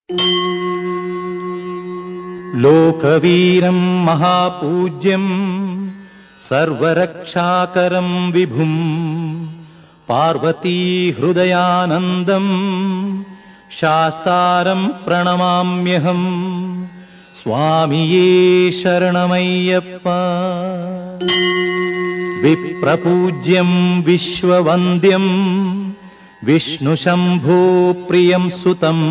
लोकवीरं महापूज्यं सर्वरक्षाकरं विभुम् पार्वतीहृदयानन्दम् शास्तारं प्रणमाम्यहम् स्वामिये शरणमय्यप्पा विप्रपूज्यं विश्ववन्द्यं विष्णुशम्भो प्रियं सुतम्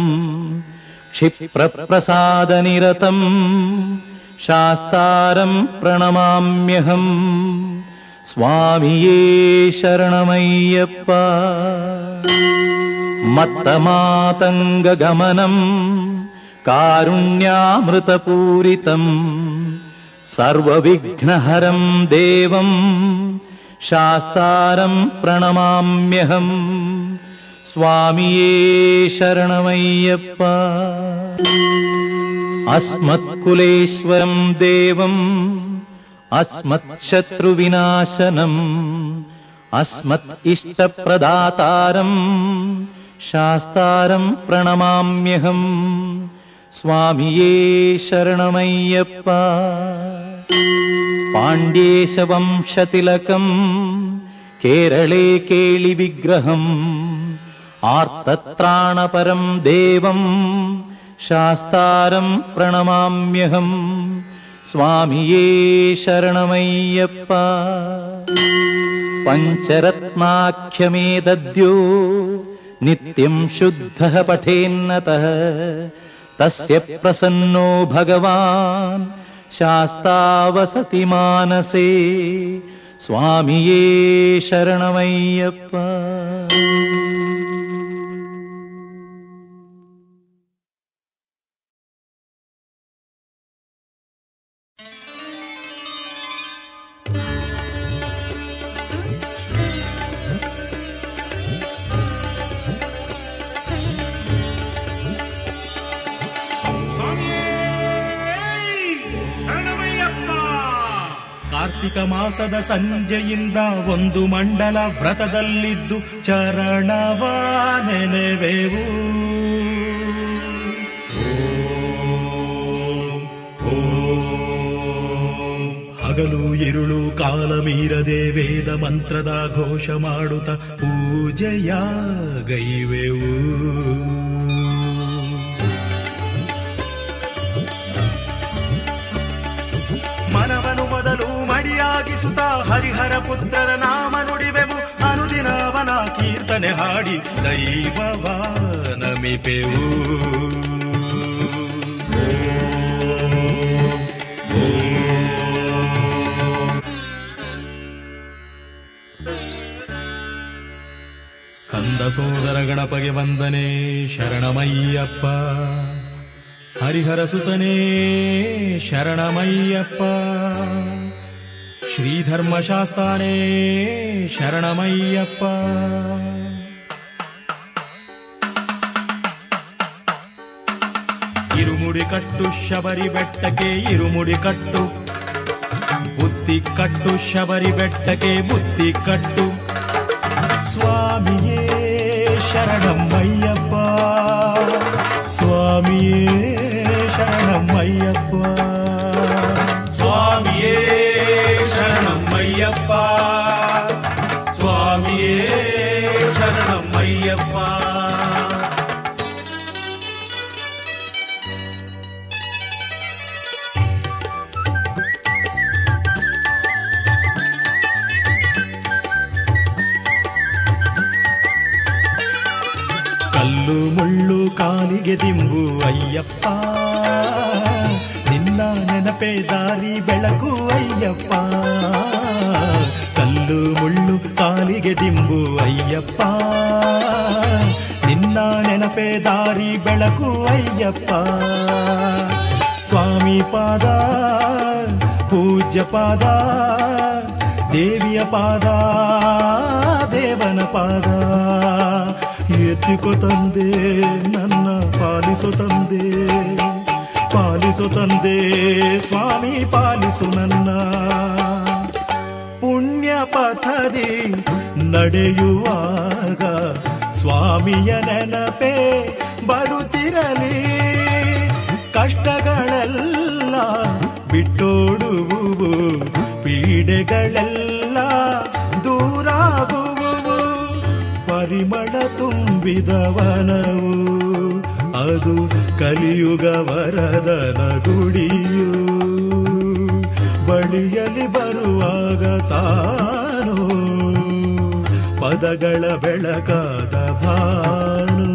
क्षिप्रप्रसादनिरतम् शास्तारं प्रणमाम्यहम् स्वामिये शरणमय्यप्पा मत्तमातङ्गगमनम् कारुण्यामृतपूरितम् सर्वविघ्नहरं देवम् शास्तारं प्रणमाम्यहम् स्वामिये शरणमय्यप्पा अस्मत्कुलेश्वरं देवम् अस्मत्शत्रुविनाशनम् अस्मत् इष्टप्रदातारम् शास्तारं प्रणमाम्यहम् स्वामिये शरणमय्यप्पा पाण्ड्येशवंशतिलकम् केरळे केळिविग्रहम् आर्तत्राणपरं देवम् शास्तारं प्रणमाम्यहम् स्वामिये शरणमय्यप्पा पञ्चरत्नाख्यमे दद्यो नित्यं शुद्धः पठेन्नतः तस्य प्रसन्नो भगवान् शास्तावसति मानसे स्वामिये शरणमय्यप्पा ಕಾರ್ತಿಕ ಮಾಸದ ಸಂಜೆಯಿಂದ ಒಂದು ಮಂಡಲ ವ್ರತದಲ್ಲಿದ್ದು ಚರಣವ ನೆನೆವೆವು ಹಗಲು ಇರುಳು ಕಾಲ ಮೀರದೆ ವೇದ ಮಂತ್ರದ ಘೋಷ ಮಾಡುತ್ತ ಪೂಜೆಯ ಗೈವೆವು ಮನವನು ಮೊದಲು ಮಡಿಯಾಗಿಸುತ್ತ ಹರಿಹರ ಪುತ್ರರ ನಾಮ ನುಡಿವೆವು ಅನುದಿನವನ ಕೀರ್ತನೆ ಹಾಡಿ ದೈವವ ನಮಿಪೆವು ಸ್ಕಂದ ಸೋದರ ಗಣಪಗೆ ವಂದನೆ ಶರಣಮಯ್ಯಪ್ಪ ಹರಿಹರ ಸುತನೇ ಶರಣಮಯ್ಯಪ್ಪ ಶ್ರೀಧರ್ಮಶಾಸ್ತಾನೇ ಶರಣಮಯ್ಯಪ್ಪ ಇರುಮುಡಿ ಕಟ್ಟು ಶಬರಿ ಬೆಟ್ಟಕ್ಕೆ ಇರುಮುಡಿ ಕಟ್ಟು ಬುದ್ಧಿ ಕಟ್ಟು ಶಬರಿ ಬೆಟ್ಟಕ್ಕೆ ಬುದ್ಧಿ ಕಟ್ಟು ಸ್ವಾಮಿಯೇ ಶರಣಮಯ್ಯಪ್ಪ ಸ್ವಾಮಿಯೇ ಶರಣಮಯ್ಯಪ್ಪ ಸ್ವಾಮಿಯೇ ಶರಣಮಯ್ಯಪ್ಪ ಸ್ವಾಮಿಯೇ ಶರಣಮಯ್ಯಪ್ಪ ಕಲ್ಲು ಮುಳ್ಳು ಕಾಲಿಗೆ ದಿಂಬು ಅಯ್ಯಪ್ಪ ನಿನ್ನ ನೆನಪೆ ದಾರಿ ಬೆಳಕು ಅಯ್ಯಪ್ಪ ಕಲ್ಲು ಮುಳ್ಳು ಕಾಲಿಗೆ ದಿಂಬು ಅಯ್ಯಪ್ಪ ನಿನ್ನ ನೆನಪೆ ದಾರಿ ಬೆಳಕು ಅಯ್ಯಪ್ಪ ಸ್ವಾಮಿ ಪಾದ ಪೂಜ್ಯ ಪಾದ ದೇವಿಯ ಪಾದ ದೇವನ ಪಾದ ಎತ್ತಿಕೊ ತಂದೆ ನನ್ನ ಪಾಲಿಸು ತಂದೆ ಪಾಲಿಸು ತಂದೆ ಸ್ವಾಮಿ ಪಾಲಿಸು ನನ್ನ ಪುಣ್ಯ ಪಥದಿ ನಡೆಯುವಾಗ ಸ್ವಾಮಿಯ ನೆನಪೇ ಬರುತ್ತಿರಲಿ ನೀಡುವುವು ಪೀಡೆಗಳೆಲ್ಲ ದೂರಾಗುವುವು ಪರಿಮಳ ತುಂಬಿದ ವನವು ಅದು ಕಲಿಯುಗ ವರದನ ಗುಡಿಯು ಬಳಿಯಲಿ ಬರುವಾಗ ತಾನು ಪದಗಳ ಬೆಳಕಾದ ಭಾನು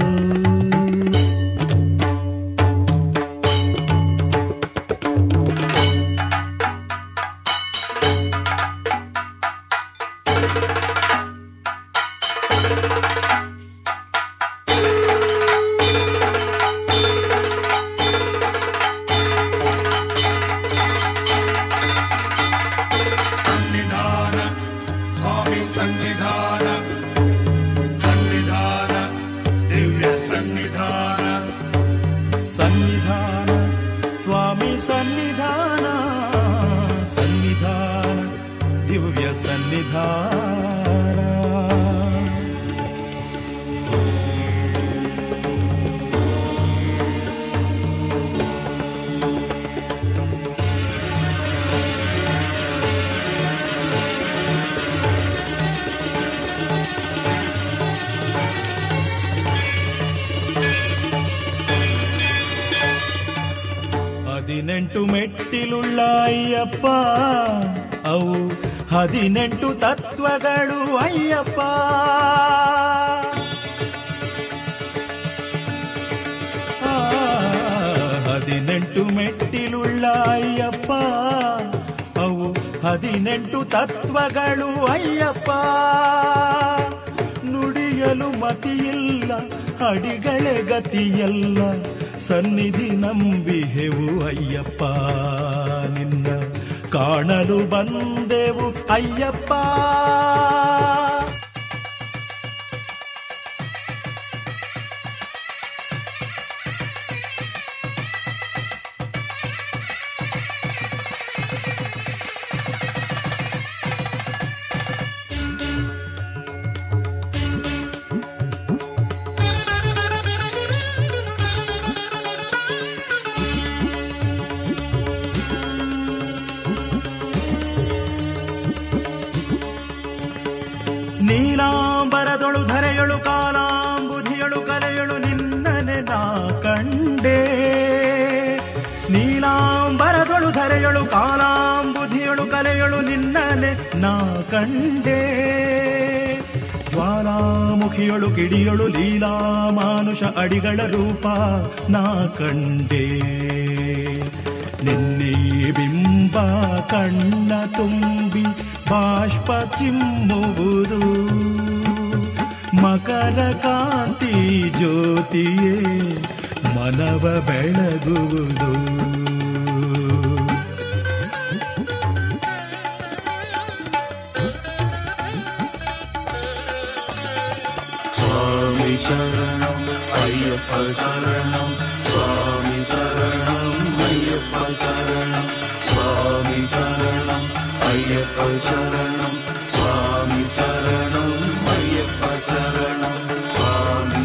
ಸನ್ನಿಧಾನ ಸ್ವಾಮಿ ಸನ್ನಿಧಾನ ಸನ್ನಿಧಾನ ದಿವ್ಯ ಸನ್ನಿಧಾನ ಸನ್ನಿಧಾನ ಸ್ವಾಮಿ ಸನ್ನಿಧಾನ ಸನ್ನಿಧಾನ ದಿವ್ಯ ಸನ್ನಿಧಾನ ಹದಿನೆಂಟು ಮೆಟ್ಟಿಲುಳ್ಳ ಅಯ್ಯಪ್ಪ ಅವು ಹದಿನೆಂಟು ತತ್ವಗಳು ಅಯ್ಯಪ್ಪ ಆ, ಹದಿನೆಂಟು ಮೆಟ್ಟಿಲುಳ್ಳ ಅಯ್ಯಪ್ಪ ಅವು ಹದಿನೆಂಟು ತತ್ವಗಳು ಅಯ್ಯಪ್ಪ ನುಡಿಯಲು ಮತಿಯಿಲ್ಲ ಅಡಿಗಳೇ ಗತಿಯಲ್ಲ ಸನ್ನಿಧಿ ನಂಬಿಹೆವು ಅಯ್ಯಪ್ಪ ನಿನ್ನ ಕಾಣಲು ಬಂದೆವು ಅಯ್ಯಪ್ಪ ನೀಲಾಂಬರದೊಳು ಧರೆಯಳು ಕಾಲಾಂಬುಧಿಯಳು ಕಲೆಯಳು ನಿನ್ನನೆ ನಾ ಕಂಡೆ ನೀಲಾಂಬರದೊಳು ಧರೆಯಳು ಕಾಲಾಂಬುಧಿಯಳು ಕಲೆಯಳು ನಿನ್ನನೆ ನಾ ಕಂಡೆ ಜ್ವಾಲಾಮುಖಿಯಳು ಕಿಡಿಯಳು ಲೀಲಾ ಮಾನುಷ ಅಡಿಗಳ ರೂಪ ನಾ ಕಂಡೆ ನಿನ್ನೆ ಬಿಂಬ ಕಣ್ಣ ತುಂಬಿ ಬಾಷ್ಪ ಚಿಮ್ಮುವುದು ಮಕರ ಕಾಂತಿ ಜ್ಯೋತಿಯೇ ಮನವ ಬೆಳಗುವುದು ಸ್ವಾಮಿ ಶರಣಂ ಅಯ್ಯಪ್ಪ ಶರಣಂ ಸ್ವಾಮಿ ಶರಣಂ ಅಯ್ಯಪ್ಪ ಶರಣಂ ಸ್ವಾಮಿ ಶರಣಂ ಅಯ್ಯಪ್ಪ ಶರಣಂ ಸ್ವಾಮಿ ಶರಣಂ ಅಯ್ಯಪ್ಪ ಶರಣಂ ಸ್ವಾಮಿ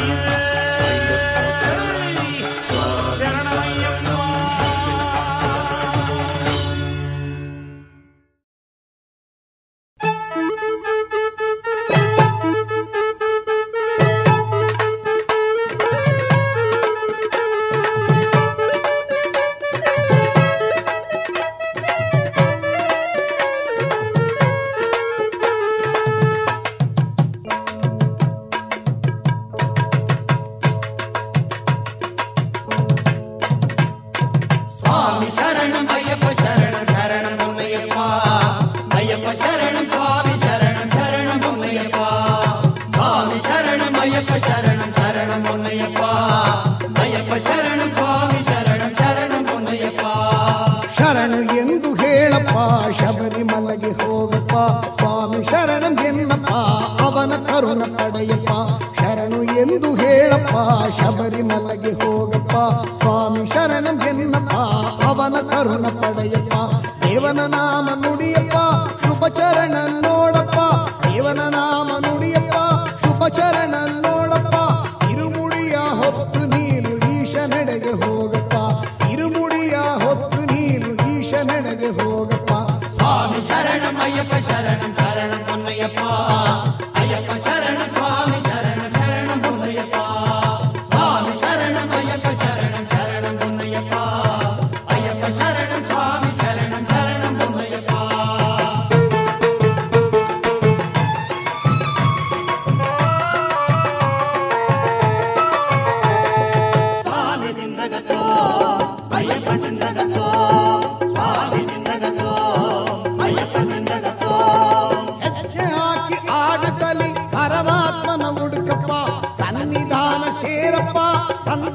சுவாமி சரணம் ஐயப்ப சரணம் சரணம் பொன்னையப்பா ஐயப்ப சரணம் சுவாமி சரணம் சரணம் பொன்னையப்பா சுவாமி சரணம் ஐயப்ப சரணம் சரணம் பொன்னையப்பா ஐயப்ப சரணம் சுவாமி சரணம் சரணம் பொன்னையப்பா ಶರಣು ಎಂದು ಹೇಳಪ್ಪ ಶಬರಿಮಲೆಗೆ ಹೋಗಪ್ಪ ಸ್ವಾಮಿ ಶರಣಂ ಎನ್ನಪ್ಪ ಅವನ ಕರುಣ ಪಡೆಯಪ್ಪ ಶರಣು ಎಂದು ಹೇಳಪ್ಪ ಶಬರಿಮಲೆಗೆ ಹೋಗಪ್ಪ ಸ್ವಾಮಿ ಶರಣಂ ಎನ್ನಪ್ಪ ಅವನ ಕರುಣ ಪಡೆಯಪ್ಪ ದೇವನ ನಾಮ ನುಡಿಯಪ್ಪ ಶುಭ ಚರಣ ನೋಡಪ್ಪ ದೇವನ ನಾಮ ನುಡಿಯಪ್ಪ ಶುಭ ಚರಣ ನೋಡಪ್ಪ ಇರುಮುಡಿಯ ಹೊತ್ತು ನೀನು ಈಶ ನಡೆಗೆ ಹೋಗಪ್ಪ ಇರುಮುಡಿಯ ಹೊತ್ತು ನೀನು ಈಶ ನಡೆಗೆ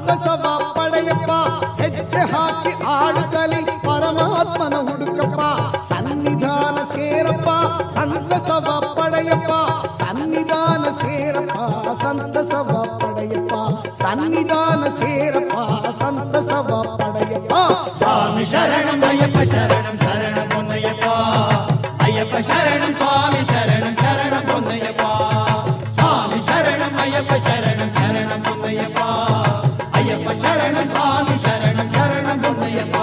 ಸಂತಸವ ಪಡೆಯಪ್ಪ ಹೆಜ್ಜೆ ಹಾಕಿ ಆಡುತ್ತಲಿ ಪರಮಾತ್ಮನ ಹುಡುಕಪ್ಪ ಸನ್ನಿಧಾನ ಸೇರಪ್ಪ ಸಂತಸವ ಪಡೆಯಪ್ಪ ಸನ್ನಿಧಾನ ಸೇರಪ್ಪ ಸಂತಸವ ಪಡೆಯಪ್ಪ ಸನ್ನಿಧಾನ ಸೇರಪ್ಪ ಸಂತಸವ ಪಡೆಯಪ್ಪ சுவாமி சரணம் ஐயப்ப சரணம் சரணம் பொன்னையப்பா ஐயப்ப சரணம் சுவாமி சரணம் சரணம் பொன்னையப்பா சுவாமி சரணம் ஐயப்ப சரணம் சரணம் பொன்னையப்பா ஐயப்ப சரணம் சுவாமி சரணம் சரணம் பொன்னையப்பா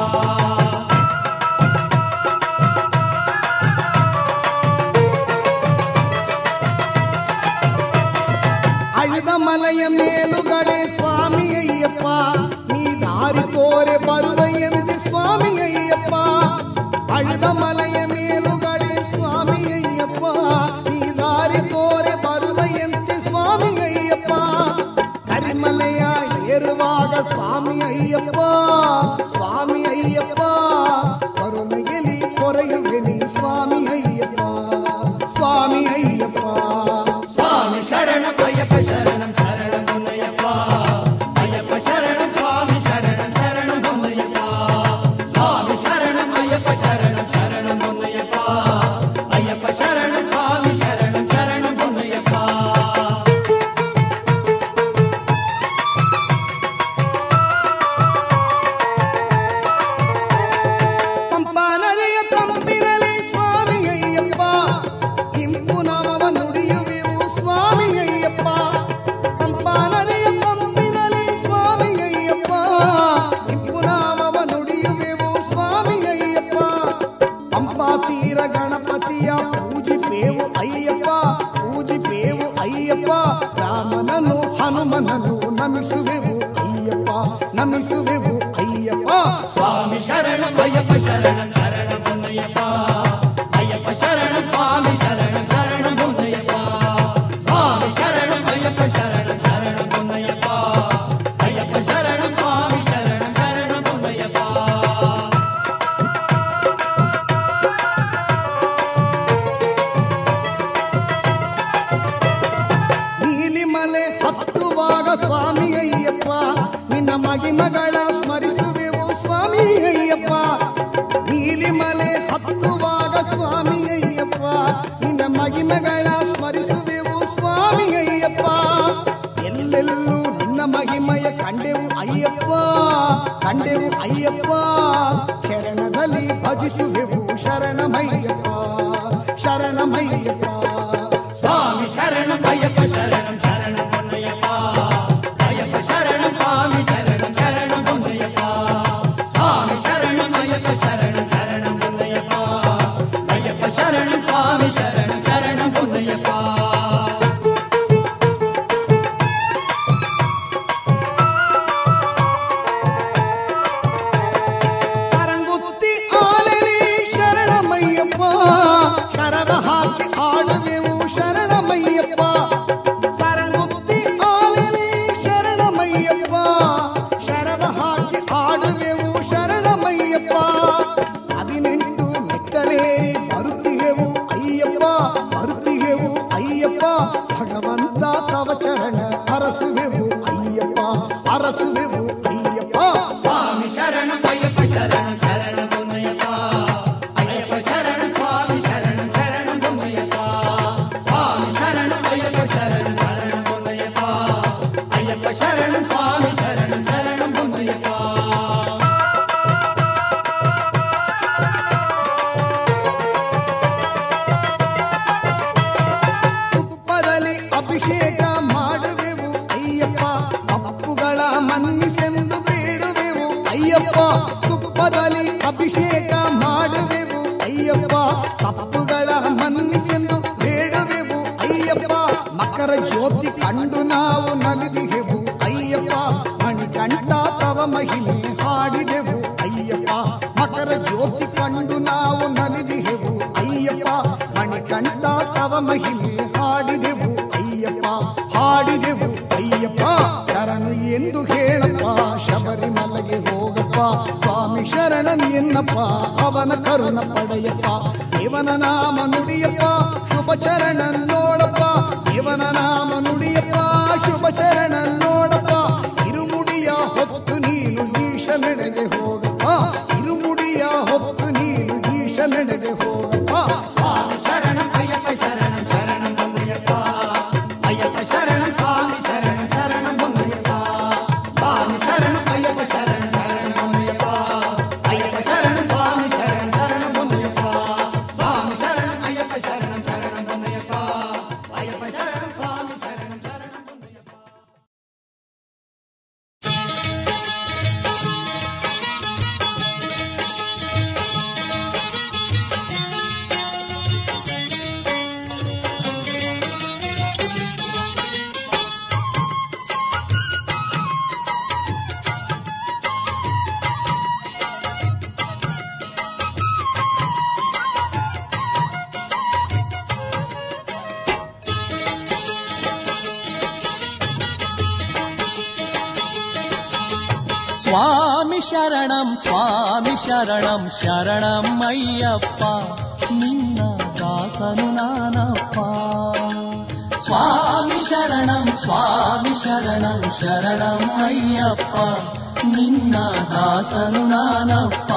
ಅಳಿದ ಮಲೆಯ ಮೇಲುಗಡೆ ಸ್ವಾಮಿ ಅಯ್ಯಪ್ಪ ನೀ ದಾರಿ ತೋರೆ ಬರುವ ಎಂದೆ ಸ್ವಾಮಿ ಅಯ್ಯಪ್ಪ ಅಳಿದ ಮಲೆಯ ಮೇಲುಗಡೆ ಸ್ವಾಮಿ ಅಯ್ಯಪ್ಪ ನೀ ದಾರಿ ತೋರೆ ಬರುವ ಎಂತೆ ಸ್ವಾಮಿ ಅಯ್ಯಪ್ಪ ಕರಿಮಲೆಯ ಏರುವಾಗ ಸ್ವಾಮಿ ಅಯ್ಯಪ್ಪ ಸ್ವಾಮಿ ಅಯ್ಯಪ್ಪ ಕರುಣೆಯಲ್ಲಿ ಕೊರೆಯುವೆ ನೀ ಸ್ವಾಮಿ ಅಯ್ಯಪ್ಪ ಸ್ವಾಮಿ ಅಯ್ಯಪ್ಪ சுவாமி சரணம் ஐயப்ப சரணம் சரணம் பொன்னையப்பா ஐயப்ப சரணம் சுவாமி சரணம் சரணம் பொன்னையப்பா சுவாமி சரணம் ஐயப்ப சரணம் சரணம் பொன்னையப்பா ஐயப்ப சரணம் சுவாமி சரணம் சரணம் பொன்னையப்பா ಪಂಪಾ ನದಿಯ ತಂಪಿನಲ್ಲಿ ಸ್ವಾಮಿ ಅಯ್ಯಪ್ಪ ಇಂಪು ನಾಮವ ನುಡಿಯುವೆವು ಸ್ವಾಮಿ ಅಯ್ಯಪ್ಪ ಪಂಪಾ ನದಿಯ ತಂಪಿನಲ್ಲಿ ಸ್ವಾಮಿ ಅಯ್ಯಪ್ಪ ಇಂಪು ನಾಮವ ನುಡಿಯುವೆವು ಸ್ವಾಮಿ ಅಯ್ಯಪ್ಪ ಪಂಪಾ ತೀರ ಗಣಪತಿಯ ಪೂಜಿಪೇವು ಅಯ್ಯಪ್ಪ ಪೂಜಿಪೇವು ಅಯ್ಯಪ್ಪ ರಾಮನನ್ನು ಹನುಮನನ್ನು ನಮಿಸುವೆವು ಅಯ್ಯಪ್ಪ ನಮಿಸುವೆವು ಅಯ್ಯಪ್ಪ சுவாமி சரணம் ஐயப்ப சரணம் சரணம் பொன்னையப்பா ஐயப்ப சரணம் சுவாமி சரணம் சரணம் பொன்னையப்பா சுவாமி சரணம் ஐயப்ப சரணம் சரணம் பொன்னையப்பா ஐயப்ப சரணம் சுவாமி சரணம் சரணம் பொன்னையப்பா ನೀಲಿಮಲೆ ಹತ್ತುವಾಗ ಸ್ವಾಮಿ ಅಯ್ಯಪ್ಪ ನಿನ್ನ ಮಗಿಮಗಳ ಸ್ಮರಿಸುವೆವು ಸ್ವಾಮಿ ಅಯ್ಯಪ್ಪ ನೀಲಿಮಲೆ ಹತ್ತುವಾಗ ಸ್ವಾಮಿ ಅಯ್ಯಪ್ಪ ನಿನ್ನ ಮಗಿಮಗಳ ಸ್ಮರಿಸುವೆವು ಸ್ವಾಮಿ ಅಯ್ಯಪ್ಪ ಎಲ್ಲೆಲ್ಲೂ ನಿನ್ನ ಮಹಿಮಯ ಕಂಡೆವು ಅಯ್ಯಪ್ಪ ಕಂಡೆವು ಅಯ್ಯಪ್ಪ ಶರಣದಲ್ಲಿ ಭಜಿಸುವೆವು ಶರಣಮಯ್ಯಪ್ಪ ಶರಣಮಯ್ಯಪ್ಪ சுவாமி சரணம் ஐயப்ப சரணம் சரணம் பொன்னையப்பா ஐயப்ப சரணம் சுவாமி சரணம் சரணம் பொன்னையப்பா சுவாமி சரணம் ஐயப்ப சரணம் சரணம் பொன்னையப்பா ஐயப்ப சரணம் சுவாமி சரணம் சரணம் பொன்னையப்பா ಕರಂಗುತ್ತಿ ಆಲಲಿ ಶರಣಮಯ್ಯಪ್ಪ ಶರದ ಹಾಕಿ ಆಡುವೆವು ಶರಣಮಯ್ಯಪ್ಪ ಕರಂಗುತ್ತಿ ಆಲಲಿ ಶರಣಮಯ್ಯಪ್ಪ ಶರದ ಹಾಕಿ ಆಡುವೆವು ಶರಣಮಯ್ಯಪ್ಪ ಹದಿನೆಂಟು ಮೆಟ್ಟಲೇ ಬರುತ್ತಿಗೆವು ಅಯ್ಯಪ್ಪ ಬರುತ್ತಿಗೆವು ಅಯ್ಯಪ್ಪ ಭಗವಂತ ತವ ಚರಣ ಅರಸುವೆವು ಅಯ್ಯಪ್ಪ ಅರಸುವೆವು ಅಯ್ಯಪ್ಪ சுவாமி சரணம் ஐயப்ப சரணம் சரணம் பொன்னையப்பா ஐயப்ப சரணம் சுவாமி சரணம் சரணம் பொன்னையப்பா சுவாமி சரணம் ஐயப்ப சரணம் சரணம் பொன்னையப்பா ஐயப்ப சரணம் சுவாமி சரணம் சரணம் பொன்னையப்பா ತುಪ್ಪದಲ್ಲಿ ಅಭಿಷೇಕ ಮಾಡುವೆವು ಅಯ್ಯಪ್ಪ ಅಪ್ಪುಗಳ ಮನ್ನಿಸೆಂದು ಬೇಡುವೆವು ಅಯ್ಯಪ್ಪ ತುಪ್ಪದಲ್ಲಿ ಅಭಿಷೇಕ ಮಾಡುವೆವು ಅಯ್ಯಪ್ಪ ತಪ್ಪುಗಳ ಮನ್ನಿಸೆಂದು ಬೇಡುವೆವು ಅಯ್ಯಪ್ಪ ಮಕರ ಜ್ಯೋತಿ ಕಂಡು ನಾವು ನಲಿದಿಗೆವು ಅಯ್ಯಪ್ಪ ಮಣಿಕಂಠ ತವ ಮಹಿಮೆ ಹಾಡಿದೆವು ಅಯ್ಯಪ್ಪ ಮಕರ ಜ್ಯೋತಿ ಕಂಡು ನಾವು ನಲಿದಿಗೆವು ಅಯ್ಯಪ್ಪ ಮಣಿಕಂಠ ತವ ಮಹಿಮೆ ಹಾಡಿದೆವು ಅಯ್ಯಪ್ಪ ಹಾಡಿದೆವು ಅಯ್ಯಪ್ಪ ಶರಣು ಎಂದು ಹೇಳಪ್ಪ ಶಬರಿಮಲೆಗೆ ಹೋಗಪ್ಪ ಸ್ವಾಮಿ ಶರಣಂ ಎನ್ನಪ್ಪ ಅವನ ಕರುಣ ಪಡೆಯಪ್ಪ ದೇವನ ನಾಮ ನುಡಿಯಪ್ಪ ಶುಭ ಚರಣ ನೋಡಪ್ಪ ದೇವನ ನಾಮ ನುಡಿಯಪ್ಪ ಶುಭ ಚರಣ ನೋಡಪ್ಪ ಇರುಮುಡಿಯ ಸ್ವಾಮಿ ಶರಣಂ ಸ್ವಾಮಿ ಶರಣಂ ಶರಣಂ ಅಯ್ಯಪ್ಪ ನಿನ್ನ ದಾಸನು ನಾನಪ್ಪ ಸ್ವಾಮಿ ಶರಣಂ ಸ್ವಾಮಿ ಶರಣಂ ಶರಣಂ ಅಯ್ಯಪ್ಪ ನಿನ್ನ ದಾಸನು ನಾನಪ್ಪ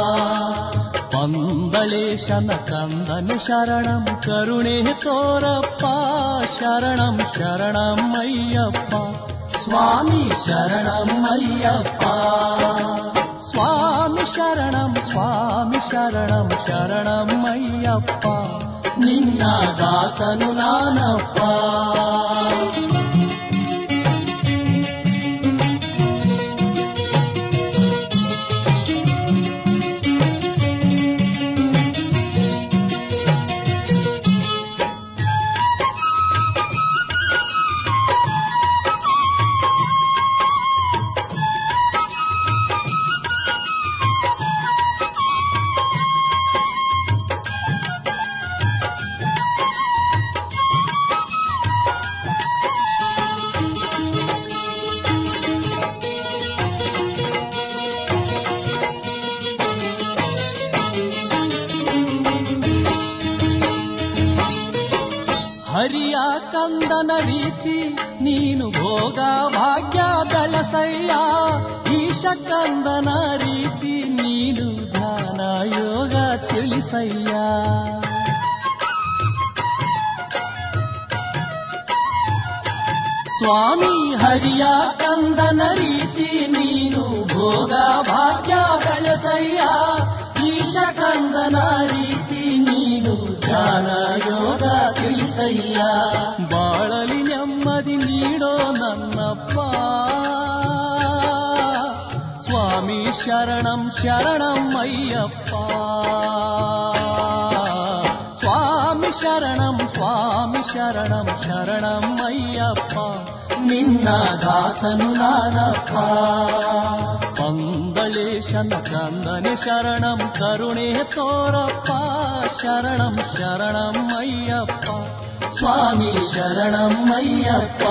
ಪಂದಳೇಶನ ಕಂದನ ಶರಣಂ ಕರುಣೆ ತೋರಪ್ಪ ಶರಣಂ ಶರಣಂ ಅಯ್ಯಪ್ಪ ಸ್ವಾಮಿ ಶರಣಂ ಅಯ್ಯಪ್ಪ ಸ್ವಾಮಿ ಶರಣಂ ಸ್ವಾಮಿ ಶರಣಂ ಶರಣಂ ಅಯ್ಯಪ್ಪ ನಿನ್ನ ದಾಸನು ನಾನಪ್ಪ ಹರಿಯ ಕಂದನ ರೀತಿ ನೀನು ಭೋಗ ಭಾಗ್ಯ ಬೆಳಸಯ್ಯ ಈಶ ಕಂದನ ರೀತಿ ನೀನು ಧ್ಯಾನ ಯೋಗ ತಿಳಿಸಯ್ಯ ಸ್ವಾಮಿ ಹರಿಯ ಕಂದನ ರೀತಿ ನೀನು ಭೋಗ ಭಾಗ್ಯ ಬೆಳಸಯ್ಯ ಈಶ ಕಂದನ ರೀತಿ ನೀನು ಧ್ಯಾನ ಯೋಗ ತಿಳಿಸಯ್ಯ ಬಾಳಲಿ ನೆಮ್ಮದಿ ನೀಡೋ ನನ್ನಪ್ಪ ಸ್ವಾಮಿ ಶರಣಂ ಶರಣಂ ಅಯ್ಯಪ್ಪ ಸ್ವಾಮಿ ಶರಣಂ ಸ್ವಾಮಿ ಶರಣಂ ಶರಣಂ ಅಯ್ಯಪ್ಪ ನಿನ್ನ ದಾಸನು ನಾನಪ್ಪ ಪಂದಳೇಶನ ಕಂದನೆ ಶರಣಂ ಕರುಣೆ ತೋರಪ್ಪ ಶರಣಂ ಶರಣಂ ಅಯ್ಯಪ್ಪ ಸ್ವಾಮಿ ಶರಣಂ ಅಯ್ಯಪ್ಪ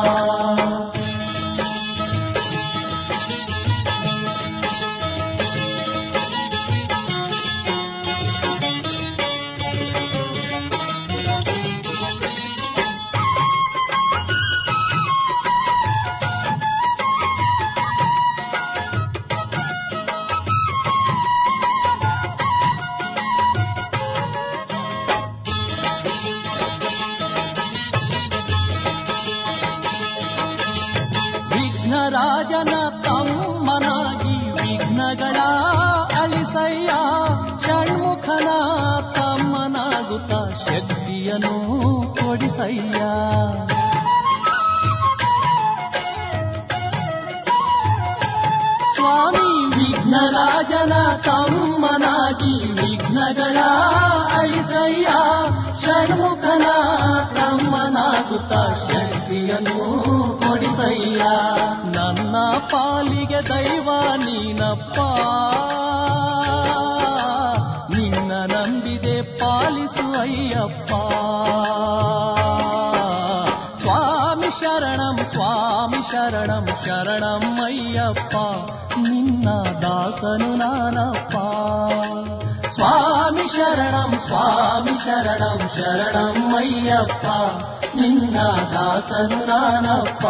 ವಿಘ್ನರಾಜನ ತಮ್ಮನಾಗಿ ವಿಘ್ನಗಳ ಅಳಿಸಯ್ಯ ಷಣ್ಮುಖನ ತಮ್ಮನಾಗುತ್ತ ಶಕ್ತಿಯನ್ನು ಕೊಡಿಸಯ್ಯ ಸ್ವಾಮಿ ವಿಘ್ನರಾಜನ ತಮ್ಮನಾಗಿ ವಿಘ್ನಗಳ ಅಳಿಸಯ್ಯ ಷಣ್ಮುಖನ ತಮ್ಮನಾಗುತ್ತ ಶಕ್ತಿಯನ್ನು ಕೊಡಿಸಯ್ಯ ನನ್ನ ಪಾಲಿಗೆ ದೈವ ನೀನಪ್ಪ ನಿನ್ನ ನಂಬಿದೆ ಪಾಲಿಸು ಅಯ್ಯಪ್ಪ ಸ್ವಾಮಿ ಶರಣಂ ಸ್ವಾಮಿ ಶರಣಂ ಶರಣಂ ಅಯ್ಯಪ್ಪ ನಿನ್ನ ದಾಸನು ನಾನಪ್ಪ ಸ್ವಾಮಿ ಶರಣಂ ಸ್ವಾಮಿ ಶರಣಂ ಶರಣಂ ಅಯ್ಯಪ್ಪ ನಿನ್ನ ದಾಸನು ನಾನಪ್ಪ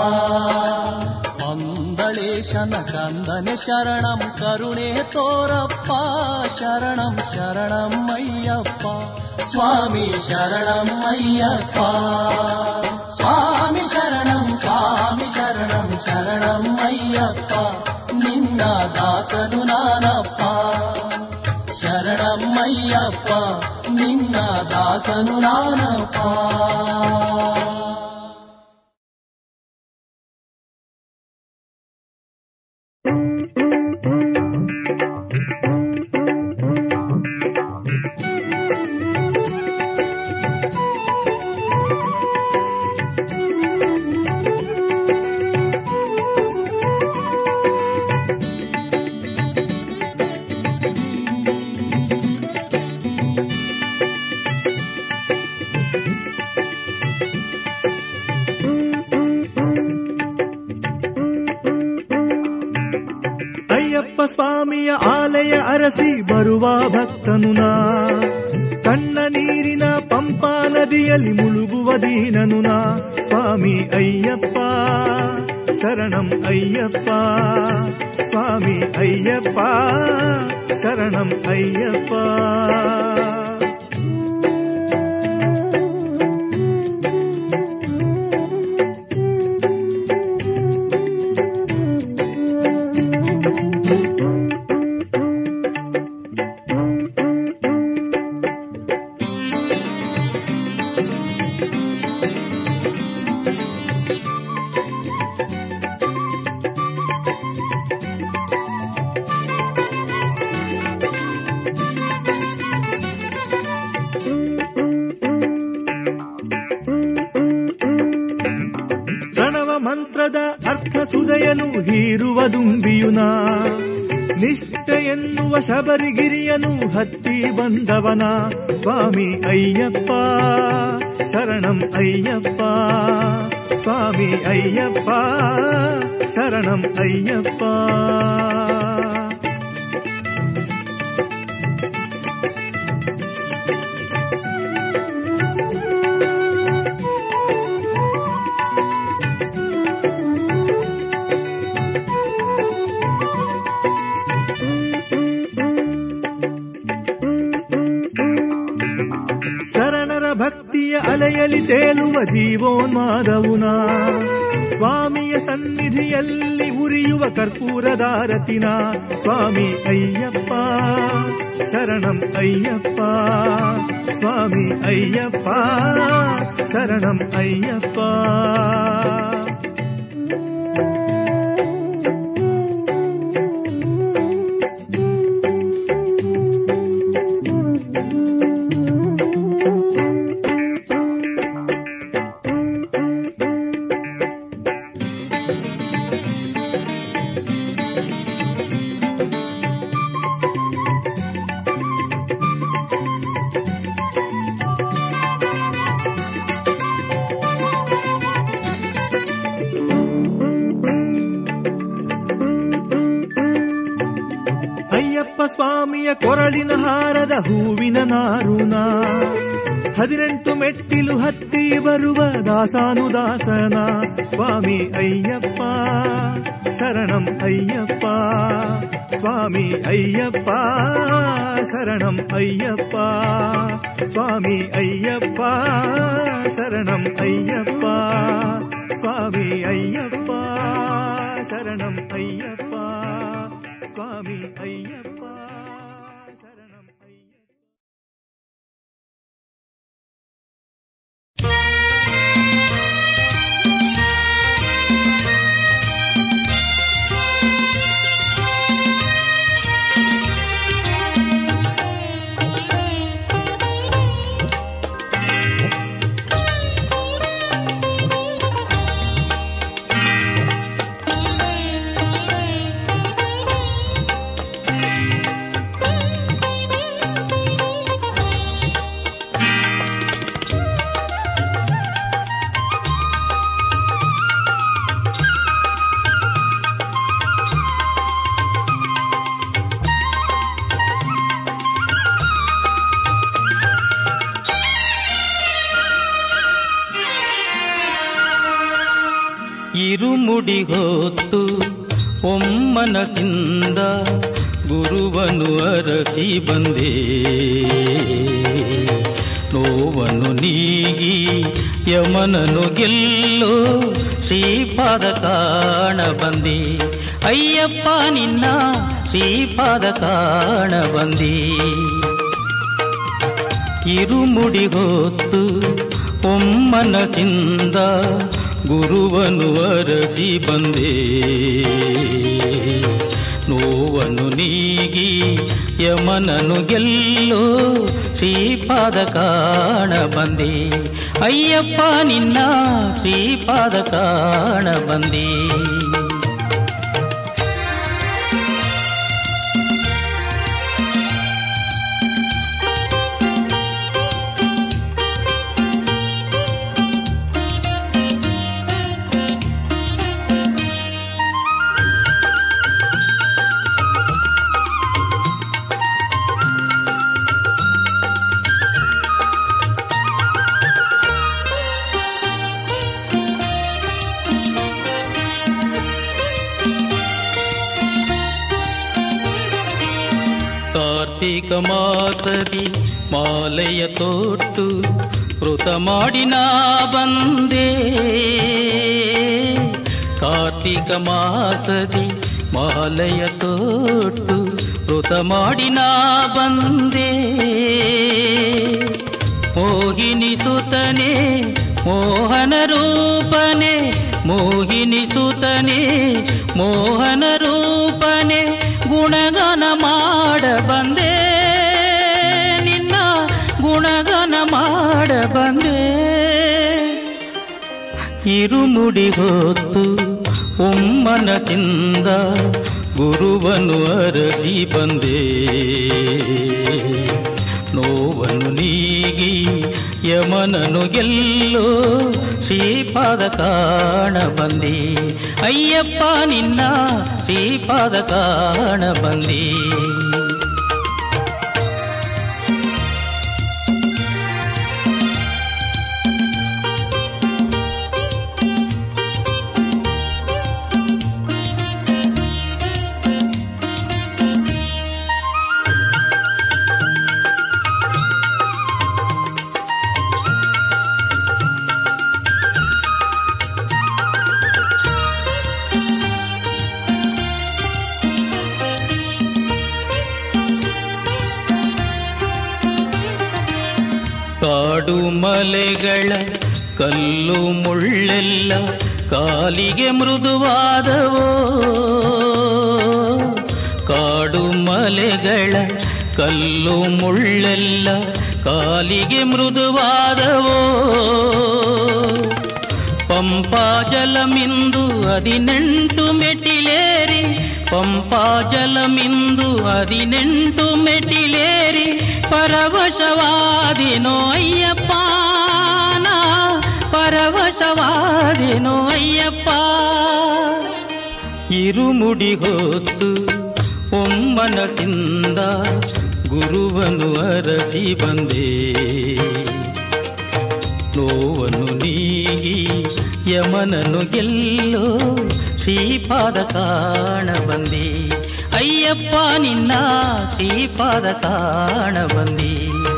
ಪಂದಳೇಶನ ಕಂದನೆ ಶರಣಂ ಕರುಣೆ ತೋರಪ್ಪ ಶರಣಂ ಶರಣಂ ಅಯ್ಯಪ್ಪ ಸ್ವಾಮಿ ಶರಣಂ ಅಯ್ಯಪ್ಪ ಸ್ವಾಮಿ ಶರಣಂ ಸ್ವಾಮಿ ಶರಣಂ ಶರಣಂ ಅಯ್ಯಪ್ಪ ನಿನ್ನ ದಾಸನು ನಾನಪ್ಪ ಶರಣಮ್ಮಯ್ಯಪ್ಪ ನಿನ್ನ ದಾಸನು ನಾನಪ್ಪ ಅಯ್ಯಪ್ಪ ಸ್ವಾಮಿಯ ಆಲಯ ಅರಸಿ ಬರುವ ಭಕ್ತನು ನಾ ಕಣ್ಣ ನೀರಿನ ಪಂಪಾ ನದಿಯಲ್ಲಿ ಮುಳುಗುವ ದೀನನು ನಾ ಸ್ವಾಮಿ ಅಯ್ಯಪ್ಪ ಶರಣಂ ಅಯ್ಯಪ್ಪ ಸ್ವಾಮಿ ಅಯ್ಯಪ್ಪ ಶರಣಂ ಅಯ್ಯಪ್ಪ ಪ್ರಣವ ಮಂತ್ರದ ಅರ್ಥ ಸುದಯನು ಹೀರುವ ದುಂಬಿಯುನ ನಿಷ್ಠೆ ಎನ್ನುವ ಶಬರಿಗಿರಿಯನು ಹತ್ತಿ ಬಂದವನ ಸ್ವಾಮಿ ಅಯ್ಯಪ್ಪ ಶರಣಂ ಅಯ್ಯಪ್ಪ ಸ್ವಾಮಿ ಅಯ್ಯಪ್ಪ ಶರಣಂ ಅಯ್ಯಪ್ಪ ಶರಣರ ಭಕ್ತಿಯ ಅಲೆಯಲ್ಲಿ ತೇಲುವ ಜೀವೋನ್ಮಾದವುನ ಸ್ವಾಮಿಯ ಸನ್ನಿಧಿಯಲ್ಲಿ ಉರಿಯುವ ಕರ್ಪೂರದಾರತಿನ ಸ್ವಾಮಿ ಅಯ್ಯಪ್ಪ ಶರಣಂ ಅಯ್ಯಪ್ಪ ಸ್ವಾಮಿ ಅಯ್ಯಪ್ಪ ಶರಣಂ ಅಯ್ಯಪ್ಪ ಅಯ್ಯಪ್ಪ ಸ್ವಾಮಿಯ ಕೊರಳಿನ ಹಾರದ ಹೂವಿನ ನಾರುನ ಹದಿನೆಂಟು ಮೆಟ್ಟಿಲು ಹತ್ತಿ ಬರುವ ದಾಸಾನುದಾಸನ ಸ್ವಾಮಿ ಅಯ್ಯಪ್ಪ ಶರಣಂ ಅಯ್ಯಪ್ಪ ಸ್ವಾಮಿ ಅಯ್ಯಪ್ಪ ಶರಣಂ ಅಯ್ಯಪ್ಪ ಸ್ವಾಮಿ ಅಯ್ಯಪ್ಪ ಶರಣಂ ಅಯ್ಯಪ್ಪ ಸ್ವಾಮಿ ಅಯ್ಯಪ್ಪ ಶರಣಂ ಅಯ್ಯಪ್ಪ ಸ್ವಾಮಿ ಅಯ್ಯಪ್ಪ ಶರಣಂ ಅಯ್ಯಪ್ಪ ಇರುಮುಡಿ ಹೊತ್ತು ಒಮ್ಮನದಿಂದ ಗುರುವನು ಅರಸಿ ಬಂದೆ ನೋವನ್ನು ನೀಗಿ ಯಮನನು ಗೆಲ್ಲೋ ಶ್ರೀಪಾದ ಕಾಣ ಬಂದೆ ಅಯ್ಯಪ್ಪ ನಿನ್ನ ಶ್ರೀಪಾದ ಕಾಣ ಬಂದೆ ಇರುಮುಡಿ ಹೊತ್ತು ಒಮ್ಮನದಿಂದ ಗುರುವನು ಅರಸಿ ಬಂದೆ ನೋವನ್ನು ನೀಗಿ ಯಮನನು ಗೆಲ್ಲೋ ಶ್ರೀಪಾದ ಕಾಣ ಬಂದೆ ಅಯ್ಯಪ್ಪ ನಿನ್ನ ಶ್ರೀಪಾದ ಕಾಣ ಬಂದೆ ಕಾರ್ತಿಕ ಮಾಸದಿ ಮಾಲೆಯ ತೊಟ್ಟು ವೃತ ಮಾಡಿ ನಾ ಬಂದೆ ಕಾರ್ತಿಕ ಮಾಸದಿ ಮಾಲೆಯ ತೊಟ್ಟು ವೃತ ಮಾಡಿ ನಾ ಬಂದೆ ಮೋಹಿನಿ ಸುತನೆ ಮೋಹನ ರೂಪನೆ ಮೋಹಿನಿ ಸುತನೆ ಮೋಹನ ರೂಪನೆ ಗುಣಗಾನ ಮಾಡ ಬಂದೆ ನಿನ್ನ ಗುಣಗಾನ ಮಾಡ ಬಂದೆ ಇರುಮುಡಿ ಹೊತ್ತು ಒಮ್ಮನದಿಂದ ಗುರುವನು ಅರಸಿ ಬಂದೆ ನೋವನ್ನು ನೀಗಿ ಯಮನನು ಗೆಲ್ಲೋ ಶ್ರೀಪಾದ ಕಾಣ ಬಂದಿ ಅಯ್ಯಪ್ಪ ನಿನ್ನ ಶ್ರೀಪಾದ ಕಾಣ ಬಂದಿ ಕಾಡು ಮಲೆಗಳ ಕಲ್ಲು ಮುಳ್ಳೆಲ್ಲ ಕಾಲಿಗೆ ಮೃದುವಾದವೋ ಕಾಡು ಮಲೆಗಳ ಕಲ್ಲು ಮುಳ್ಳೆಲ್ಲ ಕಾಲಿಗೆ ಮೃದುವಾದವೋ ಪಂಪಾ ಜಲಮಿಂದು ಹದಿನೆಂಟು ಮೆಟ್ಟಿಲೇರಿ ಪಂಪಾ ಜಲಮಿಂದು ಹದಿನೆಂಟು ಮೆಟ್ಟಿಲೇರಿ ಪರವಶವಾದಿನೋ ಅಯ್ಯಪ್ಪ ನಾ ಪರವಶವಾದಿನೋ ಅಯ್ಯಪ್ಪ ಇರುಮುಡಿ ಹೊತ್ತು ಒಮ್ಮನದಿಂದ ಗುರುವನು ಅರಸಿ ಬಂದೆ ನೋವನ್ನು ನೀಗಿ ಯಮನನು ಗೆಲ್ಲೋ ಶ್ರೀಪಾದ ಕಾಣ ಬಂದಿ ಅಯ್ಯಪ್ಪ ನಿನ್ನ ಶ್ರೀಪಾದ ಕಾಣ ಬಂದಿ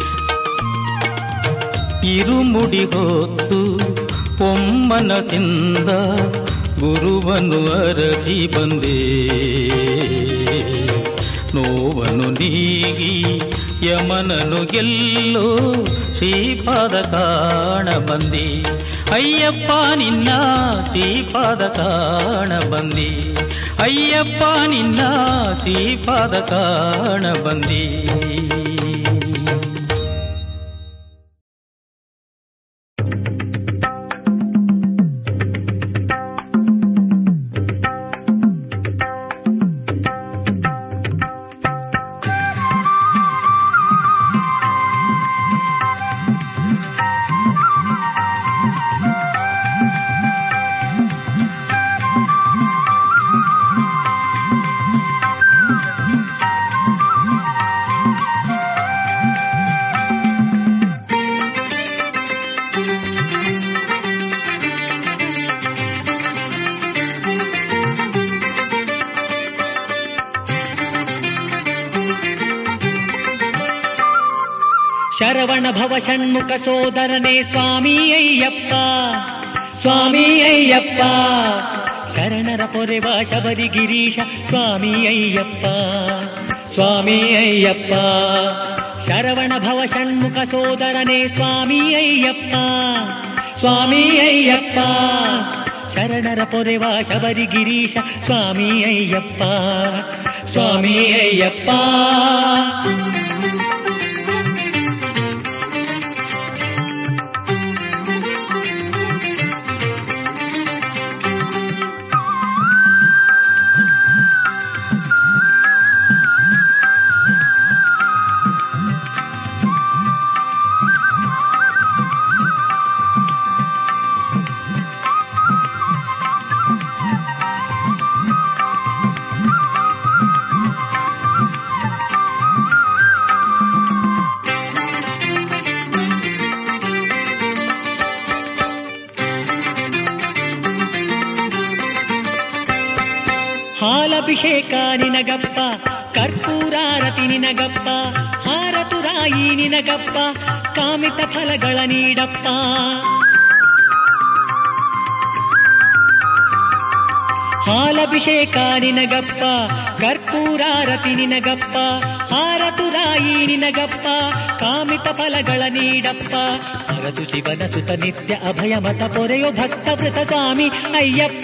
ಇರುಮುಡಿ ಹೊತ್ತು ಒಮ್ಮನದಿಂದ ಗುರುವನು ಅರಸಿ ಬಂದೆ ನೋವನ್ನು ನೀಗಿ ಯಮನನು ಗೆಲ್ಲೋ ಶ್ರೀಪಾದ ಕಾಣ ಬಂದಿ ಅಯ್ಯಪ್ಪ ನಿನ್ನ ಶ್ರೀಪಾದ ಕಾಣ ಬಂದಿ ಅಯ್ಯಪ್ಪ ನಿನ್ನ ಶ್ರೀಪಾದ ಕಾಣ ಬಂದಿ ಶರವಣ ಭವ ಷಣ್ಮುಖ ಸೋದರನೇ ಸ್ವಾಮಿ ಅಯ್ಯಪ್ಪ ಸ್ವಾಮಿ ಅಯ್ಯಪ್ಪ ಶರಣರ ಪೊರೆವ ಶಬರಿ ಗಿರೀಶ ಸ್ವಾಮಿ ಅಯ್ಯಪ್ಪ ಸ್ವಾಮಿ ಅಯ್ಯಪ್ಪ ಶರವಣ ಭವ ಷಣ್ಮುಖ ಸೋದರನೇ ಸ್ವಾಮಿ ಅಯ್ಯಪ್ಪ ಸ್ವಾಮಿ ಅಯ್ಯಪ್ಪ ಶರಣರ ಪೊರೆವ ಶಬರಿ ಗಿರೀಶ ಸ್ವಾಮಿ ಅಯ್ಯಪ್ಪ ಸ್ವಾಮಿ ಅಯ್ಯಪ್ಪ ಹಾಲಭಿಷೇಕ ನಿನಗಪ್ಪ ಕರ್ಪೂರಾರತಿ ನಿನಗಪ್ಪ ಹಾರತುರಾಯಿ ನಿನಗಪ್ಪ ಕಾಮಿತ ಫಲಗಳ ನೀಡಪ್ಪ ಹಾಲಭಿಷೇಕ ನಿನಗಪ್ಪ ಕರ್ಪೂರಾರತಿ ನಿನಗಪ್ಪ ಹಾರತುರಾಯಿ ನಿನಗಪ್ಪ ಕಾಮಿತ ಫಲಗಳ ನೀಡಪ್ಪ ಅರಸು ಶಿವನ ಸುತ ನಿತ್ಯ ಅಭಯ ಮತ ಪೊರೆಯೋ ಭಕ್ತ ವೃತ ಸ್ವಾಮಿ ಅಯ್ಯಪ್ಪ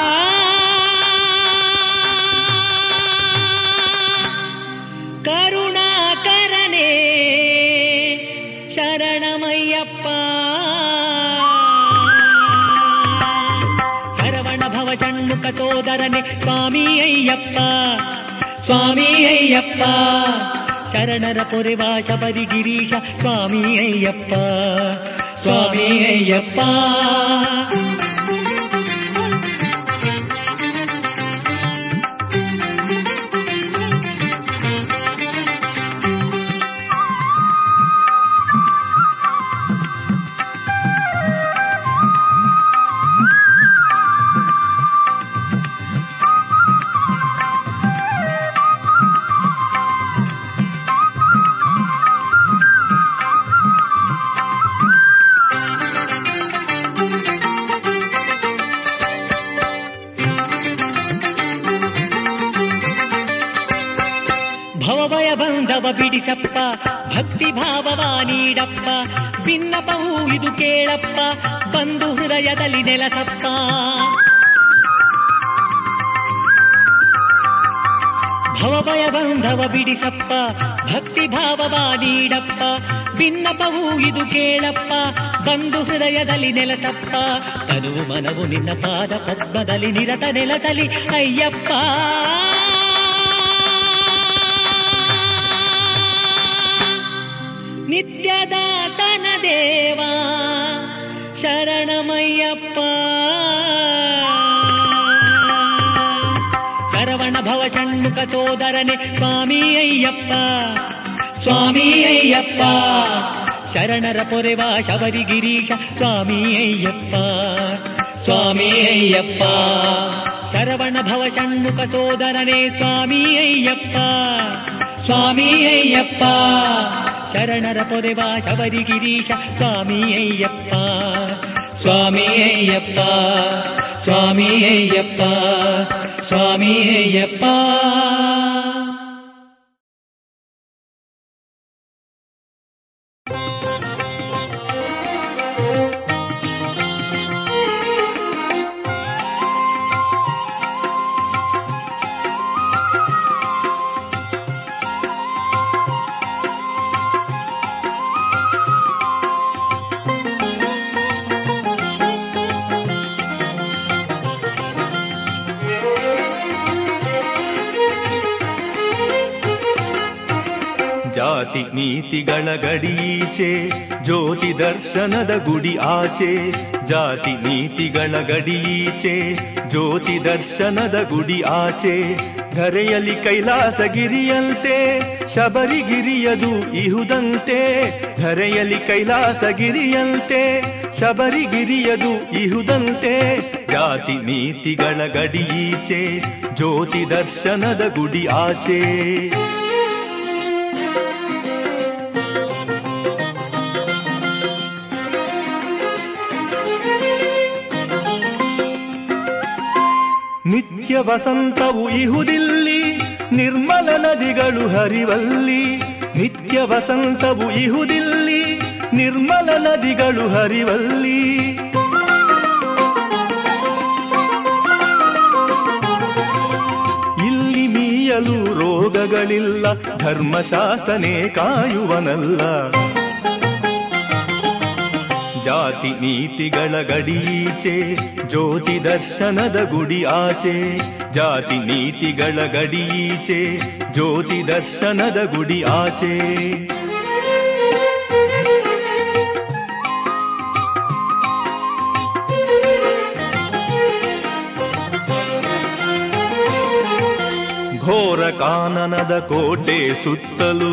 ಕರುಣಾಕರನೇ ಶರಣಮಯ್ಯಪ್ಪ ಶರವಣ ಭವ ಷಣ್ಮುಖ ಸೋದರನೆ ಸ್ವಾಮಿ ಅಯ್ಯಪ್ಪ ಸ್ವಾಮಿ ಅಯ್ಯಪ್ಪ ಶರಣರ ಪೊರೆವ ಶಬರಿ ಗಿರೀಶ ಸ್ವಾಮಿ ಅಯ್ಯಪ್ಪ ಸ್ವಾಮಿ ಅಯ್ಯಪ್ಪ ಭವಭಯ ಬಂಧವ ಬಿಡಿಸಪ್ಪ ಭಕ್ತಿ ಭಾವವ ನೀಡಪ್ಪ ಭಿನ್ನಪವು ಇದು ಕೇಳಪ್ಪ ಬಂದು ಹೃದಯದಲ್ಲಿ ನೆಲಸಪ್ಪ ಭವಭಯ ಬಂಧವ ಬಿಡಿಸಪ್ಪ ಭಕ್ತಿ ಭಾವವ ನೀಡಪ್ಪ ಭಿನ್ನಪವು ಇದು ಕೇಳಪ್ಪ ಬಂದು ಹೃದಯದಲ್ಲಿ ನೆಲಸಪ್ಪ ತನು ಮನವು ನಿನ್ನ ಪಾದ ಪದ್ಮದಲ್ಲಿ ನಿರತ ನೆಲಸಲಿ ಅಯ್ಯಪ್ಪ ನಿತ್ಯದಾತನ ದೇವ ಶರಣಮಯ್ಯಪ್ಪ ಶರವಣ ಭವ ಷಣ್ಮುಖ ಸೋದರನೆ ಸ್ವಾಮಿ ಅಯ್ಯಪ್ಪ ಸ್ವಾಮಿ ಅಯ್ಯಪ್ಪ ಶರಣರ ಪೊರೆವ ಶಬರಿ ಗಿರೀಶ ಸ್ವಾಮಿ ಅಯ್ಯಪ್ಪ ಸ್ವಾಮಿ ಅಯ್ಯಪ್ಪ ಶರವಣ ಭವ ಷಣ್ಮುಖ ಸೋದರನೆ ಸ್ವಾಮಿ ಅಯ್ಯಪ್ಪ ಸ್ವಾಮಿ ಅಯ್ಯಪ್ಪ ಶರಣರ ಪೊರೆವ ಶಬರಿ ಗಿರೀಶ ಸ್ವಾಮಿ ಅಯ್ಯಪ್ಪ ಸ್ವಾಮಿ ಅಯ್ಯಪ್ಪ ಸ್ವಾಮಿ ಅಯ್ಯಪ್ಪ ಸ್ವಾಮಿ ಅಯ್ಯಪ್ಪ ಜಾತಿ ನೀತಿಗಳ ಗಡೀಚೆ ಜ್ಯೋತಿ ದರ್ಶನದ ಗುಡಿ ಆಚೆ ಜಾತಿ ನೀತಿಗಳ ಗಡೀಚೆ ಜ್ಯೋತಿ ದರ್ಶನದ ಗುಡಿ ಆಚೆ ಧರೆಯಲ್ಲಿ ಕೈಲಾಸಗಿರಿಯಂತೆ ಶಬರಿಗಿರಿಯದು ಇಹುದಂತೆ ಧರೆಯಲ್ಲಿ ಕೈಲಾಸಗಿರಿಯಂತೆ ಶಬರಿಗಿರಿಯದು ಇಹುದಂತೆ ಜಾತಿ ನೀತಿಗಳ ಗಡೀಚೆ ಜ್ಯೋತಿ ದರ್ಶನದ ಗುಡಿ ಆಚೆ ನಿತ್ಯ ವಸಂತವು ಇಹುದಿಲ್ಲಿ ನಿರ್ಮಲ ನದಿಗಳು ಹರಿವಲ್ಲಿ ನಿತ್ಯ ವಸಂತವು ಇಹುದಿಲ್ಲಿ ನಿರ್ಮಲ ನದಿಗಳು ಹರಿವಲ್ಲಿ ಇಲ್ಲಿ ಮೀಯಲು ರೋಗಗಳಿಲ್ಲ ಧರ್ಮಶಾಸ್ತ್ರನೇ ಕಾಯುವನಲ್ಲ ಜಾತಿ ನೀತಿಗಳ ಗಡೀಚೆ ಜ್ಯೋತಿ ದರ್ಶನದ ಗುಡಿ ಆಚೆ ಜಾತಿ ನೀತಿಗಳ ಗಡೀಚೆ ಜ್ಯೋತಿ ದರ್ಶನದ ಗುಡಿ ಆಚೆ ಘೋರ ಕಾನನದ ಕೋಟೆ ಸುತ್ತಲೂ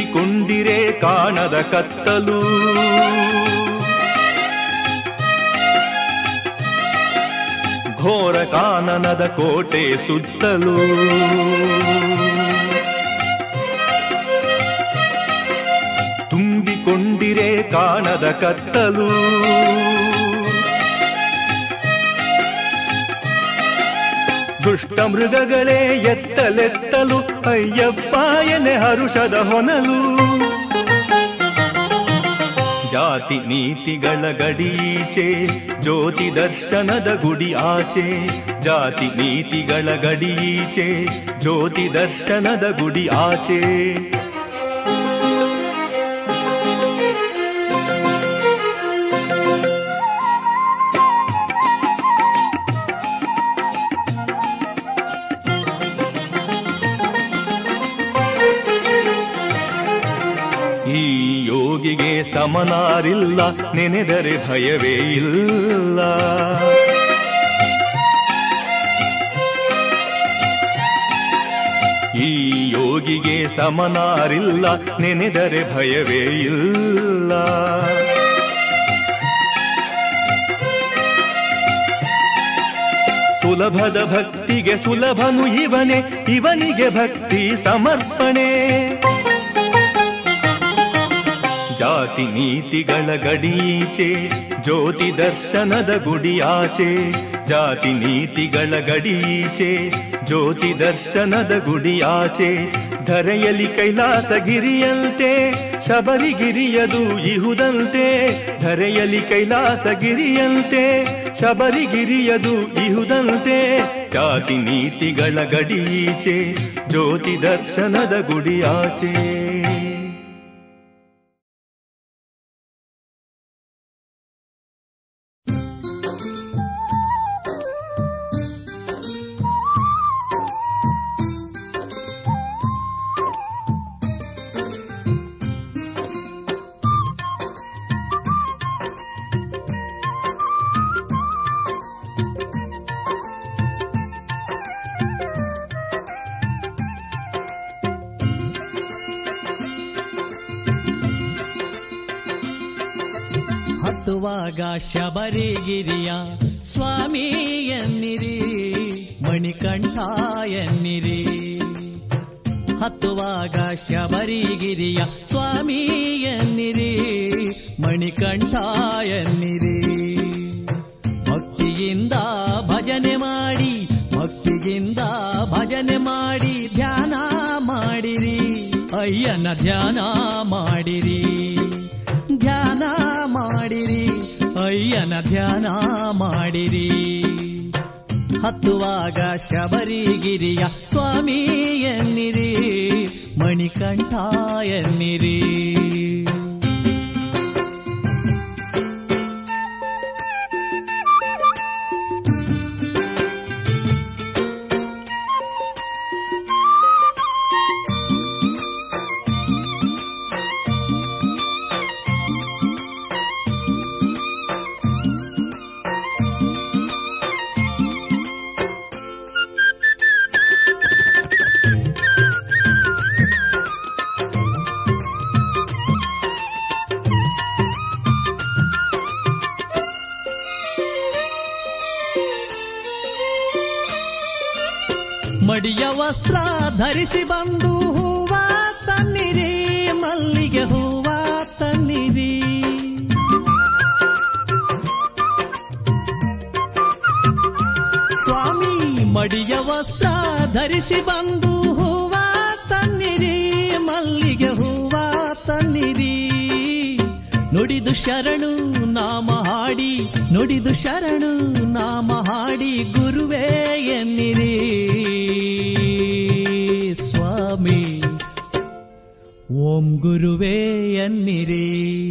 ತುಂಬಿಕೊಂಡಿರೆ ಕಾಣದ ಕತ್ತಲು ಘೋರ ಕಾನನದ ಕೋಟೆ ಸುತ್ತಲೂ ತುಂಬಿಕೊಂಡಿರೆ ಕಾಣದ ಕತ್ತಲು ದುಷ್ಟ ಮೃಗಗಳೇ ಎತ್ತಲೆತ್ತಲು ಅಯ್ಯಪ್ಪ ಎನೆ ಹರುಷದ ಹೊನಲು ಜಾತಿ ನೀತಿಗಳ ಗಡೀಚೆ ಜ್ಯೋತಿ ದರ್ಶನದ ಗುಡಿ ಆಚೆ ಜಾತಿ ನೀತಿಗಳ ಗಡೀಚೆ ಜ್ಯೋತಿ ದರ್ಶನದ ಗುಡಿ ಆಚೆ ಈ ಯೋಗಿಗೆ ಸಮನಾರಿಲ್ಲ ನೆನೆದರೆ ಭಯವೇ ಇಲ್ಲ ಈ ಯೋಗಿಗೆ ಸಮನಾರಿಲ್ಲ ನೆನೆದರೆ ಭಯವೇ ಇಲ್ಲ ಸುಲಭದ ಭಕ್ತಿಗೆ ಸುಲಭನು ಇವನೇ ಇವನಿಗೆ ಭಕ್ತಿ ಸಮರ್ಪಣೆ ಜಾತಿ ನೀತಿಗಳ ಗಡೀಚೆ ಜ್ಯೋತಿ ದರ್ಶನದ ಗುಡಿಯಾಚೆ ಜಾತಿ ನೀತಿಗಳ ಗಡೀಚೆ ಜ್ಯೋತಿ ದರ್ಶನದ ಗುಡಿಯಾಚೆ ಧರೆಯಲ್ಲಿ ಕೈಲಾಸಗಿರಿಯಂತೆ ಶಬರಿಗಿರಿಯದು ಇಹುದಂತೆ ಧರೆಯಲ್ಲಿ ಕೈಲಾಸಗಿರಿಯಂತೆ ಶಬರಿಗಿರಿಯದು ಇಹುದಂತೆ ಜಾತಿ ನೀತಿಗಳ ಗಡೀಚೆ ಜ್ಯೋತಿ ದರ್ಶನದ ಗುಡಿಯಾಚೆ ಹತ್ತುವಾಗ ಶಬರಿಗಿರಿಯ ಸ್ವಾಮಿ ಎನ್ನಿರಿ ಮಣಿಕಂಠ ಎನ್ನಿರಿ ಹತ್ತುವಾಗ ಶಬರಿಗಿರಿಯ ಸ್ವಾಮಿ ಎನ್ನಿರಿ ಮಣಿಕಂಠ ಎನ್ನಿರಿ ಭಕ್ತಿಯಿಂದ ಭಜನೆ ಮಾಡಿ ಭಕ್ತಿಯಿಂದ ಭಜನೆ ಮಾಡಿ ಧ್ಯಾನ ಮಾಡಿರಿ ಅಯ್ಯನ ಧ್ಯಾನ ಮಾಡಿರಿ ಧ್ಯಾನ ಮಾಡಿರಿ ಅಯ್ಯನ ಧ್ಯಾನ ಮಾಡಿರಿ ಹತ್ತುವಾಗ ಶಬರಿಗಿರಿಯ ಸ್ವಾಮಿ ಎನ್ನಿರಿ ಮಣಿಕಂಠ ಎನ್ನಿರಿ ಮಡಿಯ ವಸ್ತ್ರ ಧರಿಸಿ ಬಂದು ಹೂವ ತನ್ನಿರಿ ಮಲ್ಲಿಗೆ ಹೂವ ತನ್ನಿರಿ ಸ್ವಾಮಿ ಮಡಿಯ ವಸ್ತ್ರ ಧರಿಸಿ ಬಂದು ಹೂವ ತನ್ನಿರಿ ಮಲ್ಲಿಗೆ ಹೂವ ತನ್ನಿರಿ ನುಡಿದು ಶರಣು ನಾಮ ಹಾಡಿ ನುಡಿದು ಶರಣು ನಾಮ ಹಾಡಿ ಗುರುವೇ ಎನ್ನಿರಿ ಸ್ವಾಮಿ ಓಂ ಗುರುವೇ ಎನ್ನಿರಿ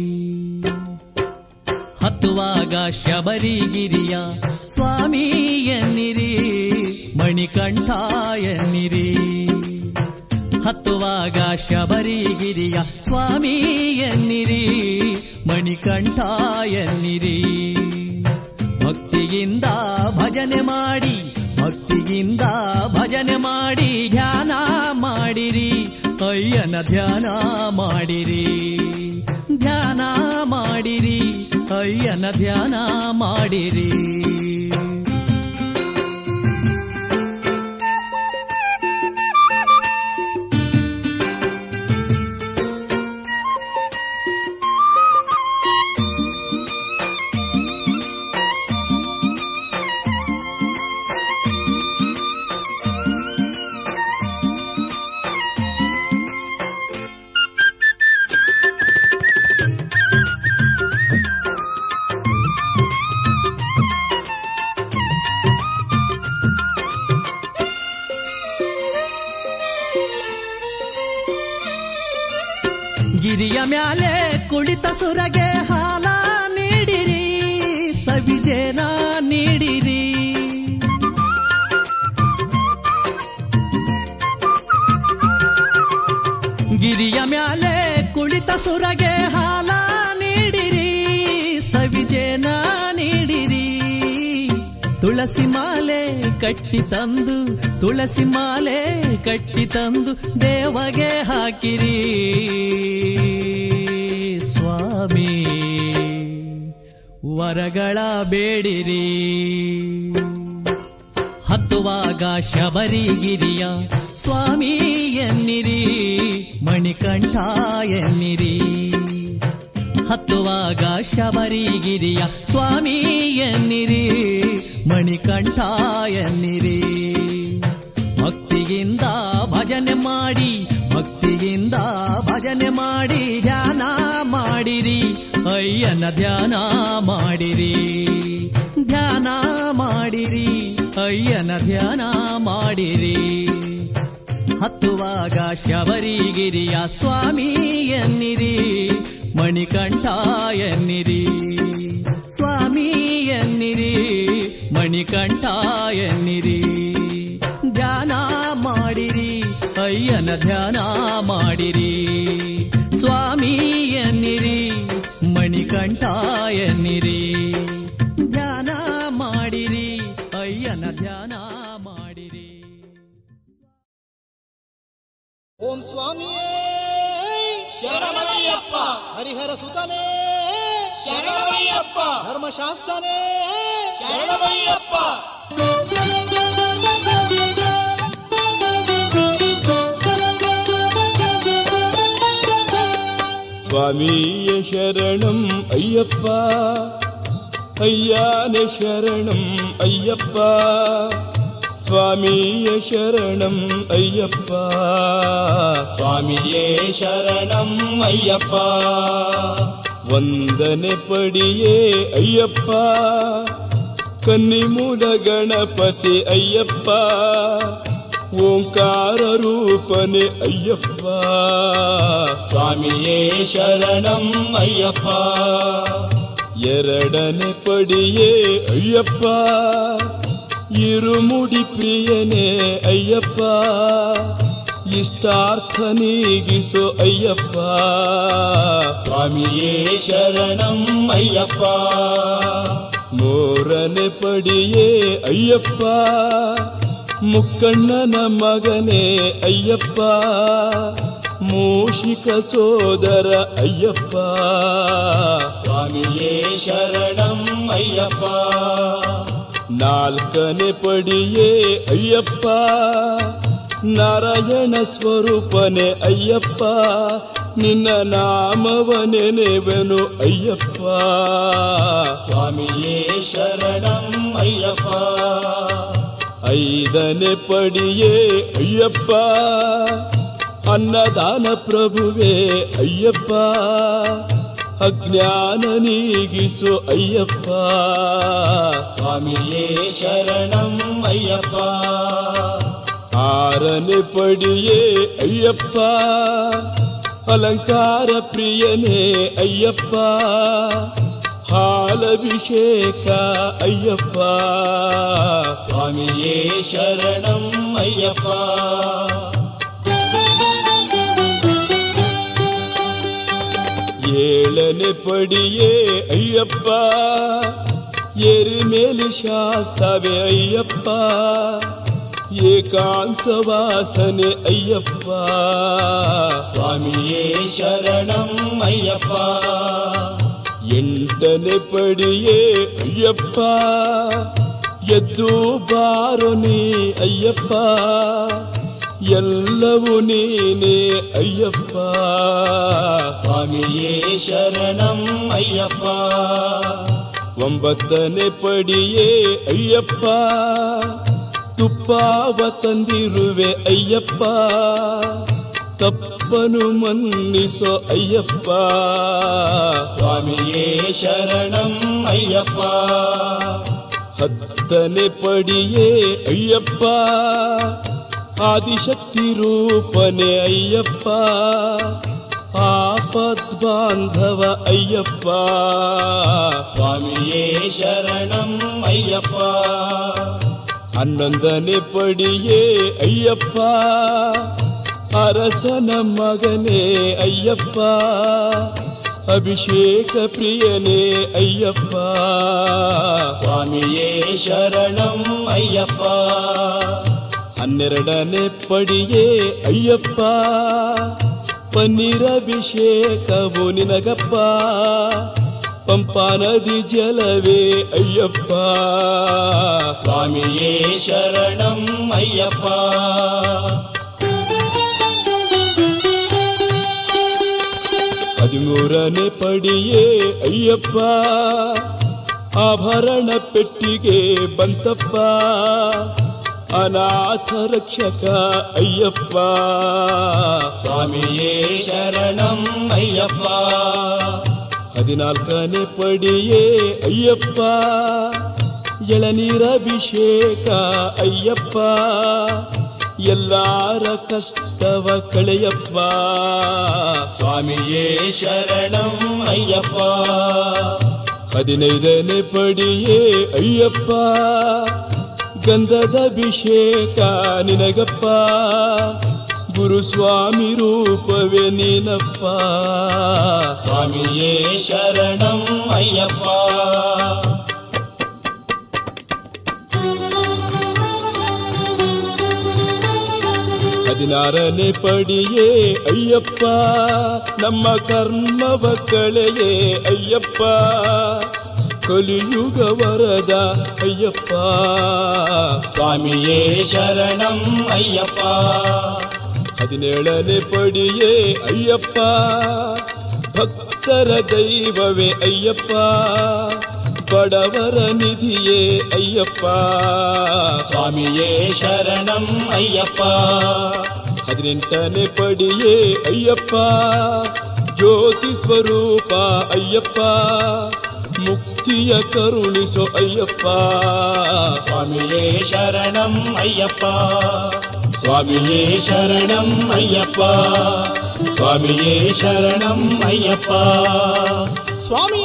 ಹತ್ತುವಾಗ ಶಬರಿಗಿರಿಯ ಸ್ವಾಮಿ ಎನ್ನಿರಿ ಮಣಿಕಂಠ ಎನ್ನಿರಿ ಹತ್ತುವಾಗ ಶಬರಿಗಿರಿಯ ಸ್ವಾಮಿ ಎನ್ನಿರಿ ಮಣಿಕಂಠ ಎನ್ನಿರಿ ಭಕ್ತಿಯಿಂದ ಭಜನೆ ಮಾಡಿ ಭಕ್ತಿಯಿಂದ ಭಜನೆ ಮಾಡಿ ಧ್ಯಾನ ಮಾಡಿರಿ ಅಯ್ಯನ ಧ್ಯಾನ ಮಾಡಿರಿ ಧ್ಯಾನ ಮಾಡಿರಿ ಅಯ್ಯನ ಧ್ಯಾನ ಮಾಡಿರಿ ಗಿರಿಯ ಮ್ಯಾಲೆ ಕುಳಿತ ಸುರಗೆ ಹಾಲ ನೀಡಿರಿ ಸವಿಜೇನ ನೀಡಿರಿ ಗಿರಿಯ ಮ್ಯಾಲೆ ಕುಳಿತ ಸುರಗೆ ಹಾಲ ನೀಡಿರಿ ಸವಿಜೇನ ನೀಡಿರಿ ತುಳಸಿ ಮಾಲೆ ಕಟ್ಟಿ ತಂದು ತುಳಸಿ ಮಾಲೆ ಕಟ್ಟಿ ತಂದು ದೇವಗೆ ಹಾಕಿರಿ ಸ್ವಾಮಿ ವರಗಳ ಬೇಡಿರಿ ಹತ್ತುವಾಗ ಶಬರಿಗಿರಿಯ ಸ್ವಾಮಿ ಎನ್ನಿರಿ ಮಣಿಕಂಠ ಎನ್ನಿರಿ ಹತ್ತುವಾಗ ಶಬರಿಗಿರಿಯ ಸ್ವಾಮಿ ಎನ್ನಿರಿ ಮಣಿಕಂಠ ಎನ್ನಿರಿ ಭಕ್ತಿಯಿಂದ ಭಜನೆ ಮಾಡಿ ಭಕ್ತಿಯಿಂದ ಭಜನೆ ಮಾಡಿ ಧ್ಯಾನ ಮಾಡಿರಿ ಅಯ್ಯನ ಧ್ಯಾನ ಮಾಡಿರಿ ಧ್ಯಾನ ಮಾಡಿರಿ ಅಯ್ಯನ ಧ್ಯಾನ ಮಾಡಿರಿ ಹತ್ತುವಾಗ ಶಬರಿಗಿರಿಯ ಸ್ವಾಮಿ ಎನ್ನಿರಿ ಮಣಿಕಂಠ ಎನ್ನಿರಿ ಸ್ವಾಮಿ ಎನ್ನಿರಿ ಮಣಿಕಂಠ ಎನ್ನಿರಿ ಧ್ಯಾನ ಮಾಡಿರಿ ಅಯ್ಯನ ಧ್ಯಾನ ಮಾಡಿರಿ ಸ್ವಾಮಿ ಎನ್ನಿರಿ ಮಣಿಕಂಠ ಎನ್ನಿರಿ ಧ್ಯಾನ ಮಾಡಿರಿ ಅಯ್ಯನ ಧ್ಯಾನ ಮಾಡಿರಿ ಓಂ ಸ್ವಾಮಿಯೇ ಶರಣಮಯ್ಯಪ್ಪ ಹರಿಹರ ಸುತನೇ ಶರಣಮಯ್ಯಪ್ಪ ಧರ್ಮಶಾಸ್ತ್ರನೇ ಶರಣಮಯ್ಯಪ್ಪ ಸ್ವಾಮಿಯ ಶರಣಂ ಅಯ್ಯಪ್ಪ ಅಯ್ಯಾನೆ ಶರಣಂ ಅಯ್ಯಪ್ಪ ಸ್ವಾಮಿಯ ಶರಣಂ ಅಯ್ಯಪ್ಪ ಸ್ವಾಮಿಯೇ ಶರಣಂ ಅಯ್ಯಪ್ಪ ವಂದನೆ ಪಡಿಯೇ ಅಯ್ಯಪ್ಪ ಕನ್ನಿಮೂಲ ಗಣಪತಿ ಅಯ್ಯಪ್ಪ ಓಂಕಾರ ರೂಪನೆ ಅಯ್ಯಪ್ಪ ಸ್ವಾಮಿಯೇ ಶರಣಂ ಅಯ್ಯಪ್ಪ ಎರಡನೆ ಪಡಿಯೇ ಅಯ್ಯಪ್ಪ ಇರುಮುಡಿ ಪ್ರಿಯನೇ ಅಯ್ಯಪ್ಪ ಇಷ್ಟಾರ್ಥ ನೀಗಿಸು ಅಯ್ಯಪ್ಪ ಸ್ವಾಮಿಯೇ ಶರಣಂ ಅಯ್ಯಪ್ಪ ಮೂರನೆ ಪಡಿಯೇ ಅಯ್ಯಪ್ಪ ಮುಕ್ಕಣ್ಣನ ಮಗನೇ ಅಯ್ಯಪ್ಪ ಮೂಷಿಕ ಸೋದರ ಅಯ್ಯಪ್ಪ ಸ್ವಾಮಿಯೇ ಶರಣಂ ಅಯ್ಯಪ್ಪ ನಾಲ್ಕನೆ ಪಡಿಯೇ ಅಯ್ಯಪ್ಪ ನಾರಾಯಣ ಸ್ವರೂಪನೆ ಅಯ್ಯಪ್ಪ ನಿನ್ನ ನಾಮವ ನೆನೆವೆನು ಅಯ್ಯಪ್ಪ ಸ್ವಾಮಿಯೇ ಶರಣಂ ಅಯ್ಯಪ್ಪ ಐದನೆ ಪಡಿಯೇ ಅಯ್ಯಪ್ಪ ಅನ್ನದಾನ ಪ್ರಭುವೇ ಅಯ್ಯಪ್ಪ ಅಜ್ಞಾನ ನೀಗಿಸು ಅಯ್ಯಪ್ಪ ಸ್ವಾಮಿಯೇ ಶರಣಂ ಅಯ್ಯಪ್ಪ ಆರನೆ ಪಡಿಯೇ ಅಯ್ಯಪ್ಪ ಅಲಂಕಾರ ಪ್ರಿಯನೇ ಅಯ್ಯಪ್ಪ ಹಾಲಭಿಷೇಕ ಅಯ್ಯಪ್ಪ ಸ್ವಾಮಿಯೇ ಶರಣಂ ಅಯ್ಯಪ್ಪ ಏಳನೆ ಪಡಿಯೇ ಅಯ್ಯಪ್ಪ ಏರಿ ಮೇಲೆ ಶಾಸ್ತವೆ ಅಯ್ಯಪ್ಪ ಏಕಾಂತ ವಾಸನೆ ಅಯ್ಯಪ್ಪ ಸ್ವಾಮಿಯೇ ಶರಣಂ ಅಯ್ಯಪ್ಪ ಎಂಟನೆ ಪಡಿಯೇ ಅಯ್ಯಪ್ಪ ಎದ್ದು ಬಾರೋ ನೀ ಅಯ್ಯಪ್ಪ ಎಲ್ಲವೂ ನೀನೇ ಅಯ್ಯಪ್ಪ ಸ್ವಾಮಿಯೇ ಶರಣಂ ಅಯ್ಯಪ್ಪ ಒಂಬತ್ತನೆ ಪಡಿಯೇ ಅಯ್ಯಪ್ಪ ತುಪ್ಪಾವ ತಂದಿರುವೆ ಅಯ್ಯಪ್ಪ ತಪ್ಪನು ಮನ್ನಿಸೋ ಅಯ್ಯಪ್ಪ ಸ್ವಾಮಿಯೇ ಶರಣಂ ಅಯ್ಯಪ್ಪ ಹತ್ತನೆ ಪಡಿಯೇ ಅಯ್ಯಪ್ಪ ಆದಿಶಕ್ತಿ ರೂಪನೆ ಅಯ್ಯಪ್ಪ ಪಾಪ ಬಾಂಧವ ಅಯ್ಯಪ್ಪ ಸ್ವಾಮಿಯೇ ಶರಣಂ ಅಯ್ಯಪ್ಪ ಹನ್ನೊಂದನೆ ಪಡಿಯೇ ಅಯ್ಯಪ್ಪ ಅರಸನ ಮಗನೇ ಅಯ್ಯಪ್ಪ ಅಭಿಷೇಕ ಪ್ರಿಯನೇ ಅಯ್ಯಪ್ಪ ಸ್ವಾಮಿಯೇ ಶರಣಂ ಅಯ್ಯಪ್ಪ ಹನ್ನೆರಡನೇ ಪಡಿಯೇ ಅಯ್ಯಪ್ಪ ಪನ್ನೀರಭಿಷೇಕವು ನಿನಗಪ್ಪ ಪಂಪಾ ನದಿ ಜಲವೇ ಅಯ್ಯಪ್ಪ ಸ್ವಾಮಿಯೇ ಶರಣಂ ಅಯ್ಯಪ್ಪ ಹದಿಮೂರನೇ ಪಡಿಯೇ ಅಯ್ಯಪ್ಪ ಆಭರಣ ಪೆಟ್ಟಿಗೆ ಬಂತಪ್ಪ ಅನಾಥ ರಕ್ಷಕ ಅಯ್ಯಪ್ಪ ಸ್ವಾಮಿಯೇ ಶರಣಂ ಅಯ್ಯಪ್ಪ ಹದಿನಾಲ್ಕನೇ ಪಡಿಯೇ ಅಯ್ಯಪ್ಪ ಎಳನೀರಭಿಷೇಕ ಅಯ್ಯಪ್ಪ ಎಲ್ಲಾರ ಕಷ್ಟವ ಕಳೆಯಪ್ಪ ಸ್ವಾಮಿಯೇ ಶರಣಂ ಅಯ್ಯಪ್ಪ ಹದಿನೈದನೇ ಪಡಿಯೇ ಅಯ್ಯಪ್ಪ ಗಂಧದ ಅಭಿಷೇಕ ನಿನಗಪ್ಪ ಗುರುಸ್ವಾಮಿ ರೂಪವೇ ನೀನಪ್ಪ ಸ್ವಾಮಿಯೇ ಶರಣಂ ಅಯ್ಯಪ್ಪ ಹದಿನಾರನೇ ಪಡಿಯೇ ಅಯ್ಯಪ್ಪ ನಮ್ಮ ಕರ್ಮವ ಕಳೆಯೇ ಅಯ್ಯಪ್ಪ ಕಲಿಯುಗ ವರದ ಅಯ್ಯಪ್ಪ ಸ್ವಾಮಿಯೇ ಶರಣಂ ಅಯ್ಯಪ್ಪ ಹದಿನೇಳನೇ ಪಡಿಯೇ ಅಯ್ಯಪ್ಪ ಭಕ್ತರ ದೈವವೇ ಅಯ್ಯಪ್ಪ ಬಡವರ ನಿಧಿಯೇ ಅಯ್ಯಪ್ಪ ಸ್ವಾಮಿಯೇ ಶರಣಂ ಅಯ್ಯಪ್ಪ ಹದಿನೆಂಟನೇ ಪಡಿಯೇ ಅಯ್ಯಪ್ಪ ಜ್ಯೋತಿ ಸ್ವರೂಪ ಅಯ್ಯಪ್ಪ ಮುಕ್ತಿಯ ಕರುಣಿಸೋ ಅಯ್ಯಪ್ಪ ಸ್ವಾಮಿಯೇ ಶರಣಂ ಅಯ್ಯಪ್ಪ ಸ್ವಾಮಿಯೇ ಶರಣಂ ಅಯ್ಯಪ್ಪ ಸ್ವಾಮಿಯೇ ಶರಣಂ ಅಯ್ಯಪ್ಪ ಸ್ವಾಮಿಯೇ